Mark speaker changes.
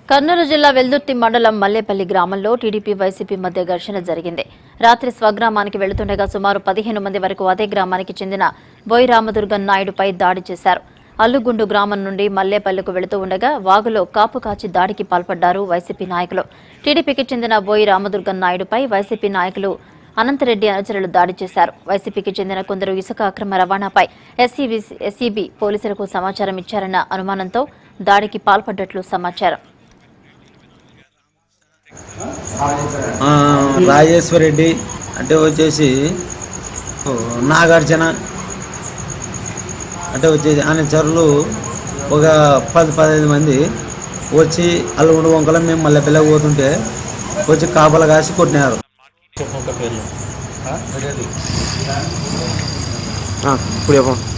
Speaker 1: కర్నూలు జిల్లా వెల్దుర్తి మండలం మల్లేపల్లి గ్రామంలో టీడీపీ వైసీపీ మధ్య ఘర్షణ జరిగింది రాత్రి స్వగ్రామానికి వెళుతుండగా సుమారు పదిహేను మంది వరకు అదే గ్రామానికి చెందిన బోయి రామదుర్గన్ నాయుడుపై దాడి చేశారు అల్లుగుండు గ్రామం నుండి మల్లేపల్లికు వెళుతూ ఉండగా వాగులో కాపు కాచి దాడికి పాల్పడ్డారు వైసీపీ నాయకులు టీడీపీకి చెందిన బోయి రామదుర్గన్ నాయుడుపై వైసీపీ నాయకులు అనంతరెడ్డి అనుచరులు దాడి చేశారు వైసీపీకి చెందిన కొందరు ఇసుక అక్రమ రవాణాపై ఎస్సీబీ ఎస్సీబీ పోలీసులకు సమాచారం ఇచ్చారన్న అనుమానంతో దాడికి పాల్పడ్డట్లు సమాచారం
Speaker 2: ఆ, రాజేశ్వర రెడ్డి అంటే వచ్చేసి ఓ, నాగార్జున అంటే వచ్చేసి ఆయన చరులు ఒక పది పదహైదు మంది వచ్చి అల్లుగుండు వంకల మేము మళ్ళీ పిల్లకి పోతుంటే వచ్చి కాపలా కాసి కొట్టినారు
Speaker 3: ఇప్పుడు చెప్పు